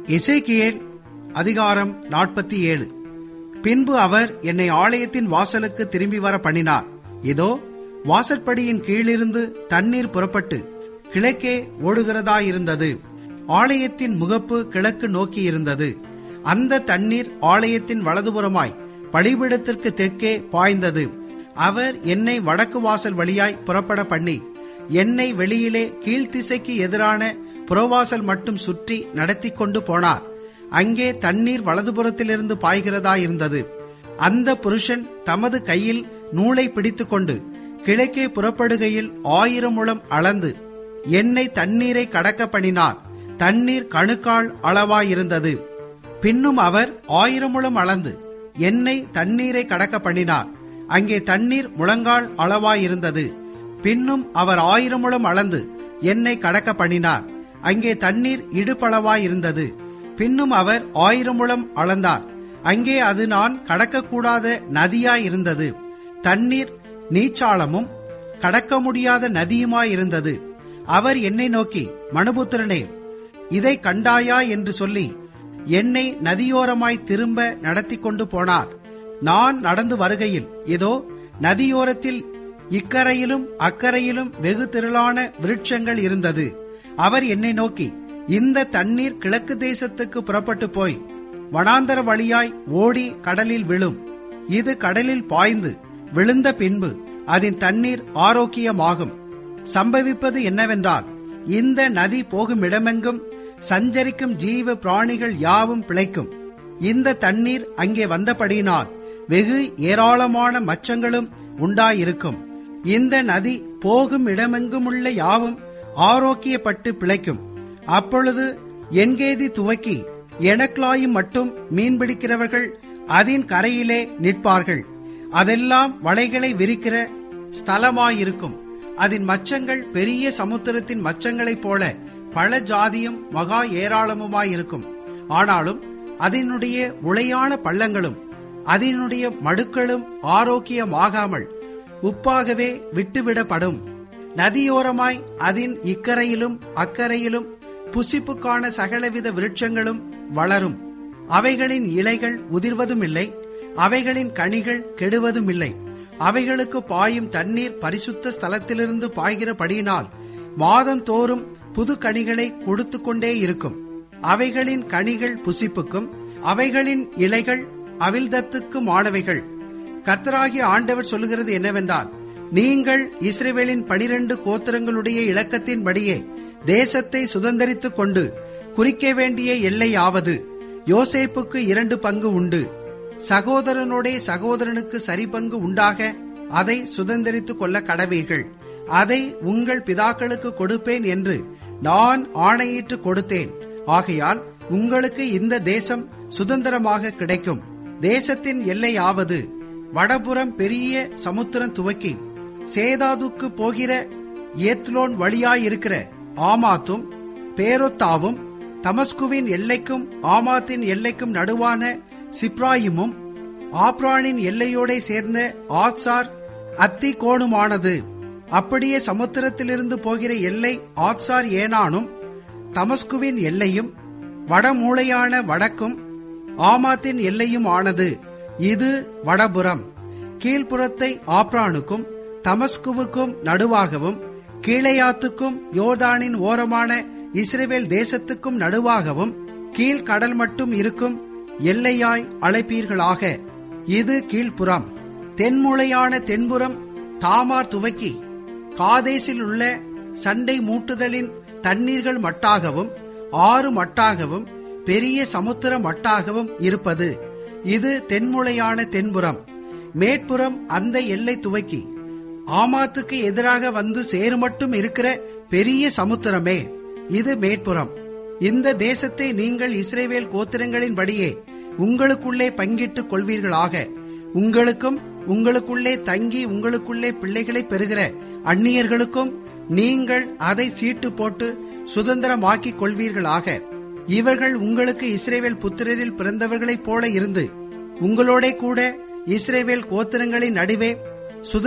எசேக்கியேல் அதிகாரம் நாற்பத்தி ஏழு பின்பு அவர் என்னை ஆலயத்தின் வாசலுக்கு திரும்பி வர பண்ணினார் இதோ வாசற்படியின் கீழிருந்து தண்ணீர் புறப்பட்டு கிழக்கே ஓடுகிறதாயிருந்தது ஆலயத்தின் முகப்பு கிழக்கு நோக்கி இருந்தது அந்த தண்ணீர் ஆலயத்தின் வலதுபுறமாய் பலிபீடத்திற்கு தெற்கே பாய்ந்தது அவர் என்னை வடக்கு வாசல் வழியாய் புறப்பட பண்ணி என்னை வெளியிலே கீழ்த்திசைக்கு எதிரான புறவாசல் மட்டும் சுற்றி நடத்தி கொண்டு போனார் அங்கே தண்ணீர் வலதுபுறத்திலிருந்து பாய்கிறதாயிருந்தது அந்த புருஷன் தமது கையில் நூலை பிடித்துக்கொண்டு கிழக்கே புறப்படுகையில் ஆயிரம் முழம் அளந்து என்னை தண்ணீரை கடக்க பண்ணினார் தண்ணீர் கணுக்கால் அளவாயிருந்தது பின்னும் அவர் ஆயிரம் முழம் அளந்து என்னை தண்ணீரை கடக்க பண்ணினார் அங்கே தண்ணீர் முழங்கால் அளவாயிருந்தது பின்னும் அவர் ஆயிரம் முழம் அளந்து என்னை கடக்க பண்ணினார் அங்கே தண்ணீர் இடுப்பளவாயிருந்தது பின்னும் அவர் ஆயிரம் முழம் அளந்தார் அங்கே அது நான் கடக்கக்கூடாத நதியாயிருந்தது தண்ணீர் நீச்சாளமும் கடக்க முடியாத நதியுமாயிருந்தது அவர் என்னை நோக்கி மனுபுத்திரனே இதை கண்டாயா என்று சொல்லி என்னை நதியோரமாய் திரும்ப நடத்தி கொண்டு போனார் நான் நடந்து வருகையில் இதோ நதியோரத்தில் இக்கரையிலும் அக்கரையிலும் வெகு திரளான விருட்சங்கள் இருந்தது அவர் என்னை நோக்கி இந்த தண்ணீர் கிழக்கு தேசத்துக்கு புறப்பட்டு போய் வனாந்தர வழியாய் ஓடி கடலில் விழும் இது கடலில் பாய்ந்து விழுந்த பின்பு அதன் தண்ணீர் ஆரோக்கியமாகும் சம்பவிப்பது என்னவென்றால் இந்த நதி போகும் இடமெங்கும் சஞ்சரிக்கும் ஜீவ பிராணிகள் யாவும் பிழைக்கும் இந்த தண்ணீர் அங்கே வந்தபடியினால் வெகு ஏராளமான மச்சங்களும் உண்டாயிருக்கும் இந்த நதி போகும் இடமெங்குமுள்ள யாவும் ஆரோக்கியப்பட்டு பிழைக்கும் அப்பொழுது என்கேதி துவக்கி எனக்லாயும் மட்டும் மீன்பிடிக்கிறவர்கள் அதன் கரையிலே நிற்பார்கள் அதெல்லாம் வலைகளை விரிக்கிற ஸ்தலமாயிருக்கும் அதன் மச்சங்கள் பெரிய சமுத்திரத்தின் மச்சங்களைப் போல பல ஜாதியும் மகா ஏராளமுமாயிருக்கும் ஆனாலும் அதனுடைய உளையான பள்ளங்களும் அதனுடைய மடுக்களும் ஆரோக்கியமாகாமல் உப்பாகவே விட்டுவிடப்படும் நதியோரமாய் அதன் இக்கரையிலும் அக்கரையிலும் புசிப்புக்கான சகலவித விருட்சங்களும் வளரும் அவைகளின் இலைகள் உதிர்வதும் இல்லை அவைகளின் கனிகள் கெடுவதும் இல்லை அவைகளுக்கு பாயும் தண்ணீர் பரிசுத்த ஸ்தலத்திலிருந்து பாய்கிறபடியினால் மாதந்தோறும் புது கனிகளை கொடுத்து கொண்டே இருக்கும் அவைகளின் கனிகள் புசிப்புக்கும் அவைகளின் இலைகள் அவிழ்தத்துக்குமானவைகள் கர்த்தராகிய ஆண்டவர் சொல்லுகிறது என்னவென்றால் நீங்கள் இஸ்ரேவேலின் பனிரெண்டு கோத்திரங்களுடைய இலக்கத்தின்படியே தேசத்தை சுதந்திரித்துக் கொண்டு குறிக்க வேண்டிய எல்லையாவது யோசேப்புக்கு இரண்டு பங்கு உண்டு சகோதரனோடே சகோதரனுக்கு சரி பங்கு உண்டாக அதை சுதந்திரித்துக் கொள்ள கடவீர்கள் அதை உங்கள் பிதாக்களுக்கு கொடுப்பேன் என்று நான் ஆணையிட்டு கொடுத்தேன் ஆகையால் உங்களுக்கு இந்த தேசம் சுதந்திரமாக கிடைக்கும் தேசத்தின் எல்லையாவது வடபுறம் பெரிய சமுத்திரம் துவக்கி சேதாதுக்கு போகிற ஏத்லோன் வழியாயிருக்கிற ஆமாத்தும் பேரொத்தாவும் தமஸ்குவின் எல்லைக்கும் ஆமாத்தின் எல்லைக்கும் நடுவான சிப்ராயிமும் ஆப்ரானின் எல்லையோடே சேர்ந்த ஆத்சார் அத்தி கோணுமானது அப்படியே சமுத்திரத்திலிருந்து போகிற எல்லை ஆத்சார் ஏனானும் தமஸ்குவின் எல்லையும் வடமூளையான வடக்கும் ஆமாத்தின் எல்லையும் ஆனது இது வடபுறம் கீழ்ப்புறத்தை ஆப்ரானுக்கும் தமஸ்குவுக்கும் நடுவாகவும் கீழையாத்துக்கும் யோர்தானின் ஓரமான இஸ்ரேவேல் தேசத்துக்கும் நடுவாகவும் கீழ்கடல் மட்டும் இருக்கும் எல்லையாய் அழைப்பீர்களாக இது கீழ்ப்புறம் தென்முளையான தென்புறம் தாமார் துவக்கி காதேசில் உள்ள சண்டை மூட்டுதலின் தண்ணீர்கள் மட்டாகவும் ஆறு மட்டாகவும் பெரிய சமுத்திர மட்டாகவும் இருப்பது இது தென்முளையான தென்புறம் மேற்புறம் அந்த எல்லை துவக்கி ஆமாத்துக்கு எதிராக வந்து சேருமட்டும் இருக்கிற பெரிய சமுத்திரமே இது மேற்புறம் இந்த தேசத்தை நீங்கள் இஸ்ரேவேல் கோத்திரங்களின்படியே உங்களுக்குள்ளே பங்கிட்டுக் கொள்வீர்களாக உங்களுக்கும் உங்களுக்குள்ளே தங்கி உங்களுக்குள்ளே பிள்ளைகளை பெறுகிற அந்நியர்களுக்கும் நீங்கள் அதை சீட்டு போட்டு சுதந்திரமாக்கிக் கொள்வீர்களாக இவர்கள் உங்களுக்கு இஸ்ரேவேல் புத்திரரில் பிறந்தவர்களைப் போல இருந்து உங்களோட கூட இஸ்ரேவேல் கோத்திரங்களின் நடுவே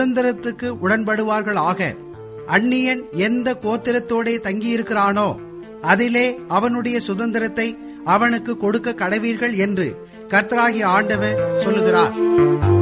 சுதந்திரத்துக்கு உடன்படுவார்கள் ஆக அந்நியன் எந்த கோத்திரத்தோடே தங்கியிருக்கிறானோ அதிலே அவனுடைய சுதந்திரத்தை அவனுக்கு கொடுக்க கடவீர்கள் என்று கர்த்தராகிய ஆண்டவர் சொல்லுகிறார்